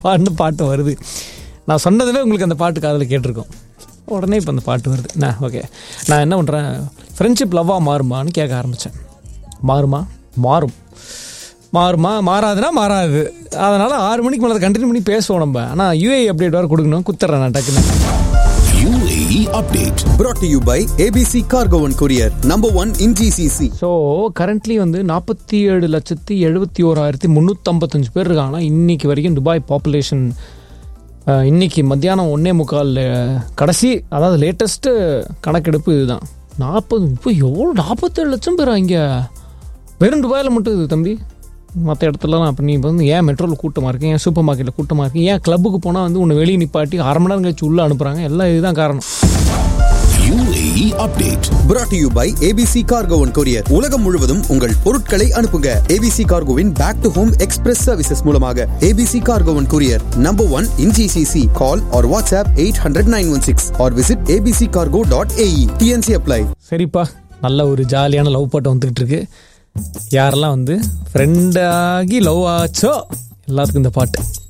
பாடின பாட்டு வருது நான் சொன்னதுமே உங்களுக்கு அந்த பாட்டு காதில் கேட்டிருக்கோம் உடனே இப்போ அந்த பாட்டு வருது நான் ஓகே நான் என்ன பண்ணுறேன் ஃப்ரெண்ட்ஷிப் லவ்வாக மாறுமான்னு கேட்க ஆரம்பித்தேன் மாறுமா மாறும் மாறுமா மாறாதுன்னா மாறாது அதனால் ஆறு மணிக்கு மேலே கண்டினியூ பண்ணி பேசுவோம் நம்ம ஆனால் யூஏ அப்டேட் வேறு கொடுக்கணும் குத்துறேன் நான் டக்குன்னு UAE update. brought to you by ABC Cargo and Courier, number one in GCC. So currently வந்து நாற்பத்தி ஏழு லட்சத்தி எழுபத்தி ஓராயிரத்தி முந்நூற்றம்பத்தஞ்சு பேர் இருக்காங்க இன்னைக்கு வரைக்கும் துபாய் பாப்புலேஷன் இன்னைக்கு மத்தியானம் ஒன்னே முக்கால் அஹ், கடைசி அதாவது லேட்டஸ்ட்டு கணக்கெடுப்பு இதுதான் நாற்பது இப்போ எவ்வளோ நாற்பத்தேழு லட்சம் பேரா இங்கே வெறும் துபாயில் மட்டும் இது தம்பி மற்ற இடத்துலலாம் அப்போ நீ வந்து ஏன் மெட்ரோவில் கூட்டமாக இருக்கு ஏன் சூப்பர் மார்க்கெட்டில் கூட்டமாக இருக்கு ஏன் கிளப்புக்கு போனால் வந்து உன்னை வெளியே நிப்பாட்டி அரை மணி நேரம் கழிச்சு உள்ளே அனுப்புகிறாங்க எல்லாம் இதுதான் காரணம் UAE update. brought to you by ABC Cargo and Courier. உலகம் முழுவதும் உங்கள் பொருட்களை அனுப்புங்க ABC Cargoவின் back to home express services மூலமாக ABC Cargo and Courier, number one in GCC. Call or WhatsApp 800-916 or visit abccargo.ae. TNC apply. சரிப்பா நல்ல ஒரு ஜாலியான லவ் பாட்டு வந்துகிட்டு இருக்கு யாரெல்லாம் வந்து ஃப்ரெண்டாகி லவ் ஆச்சோ எல்லாத்துக்கும் இந்த பாட்டு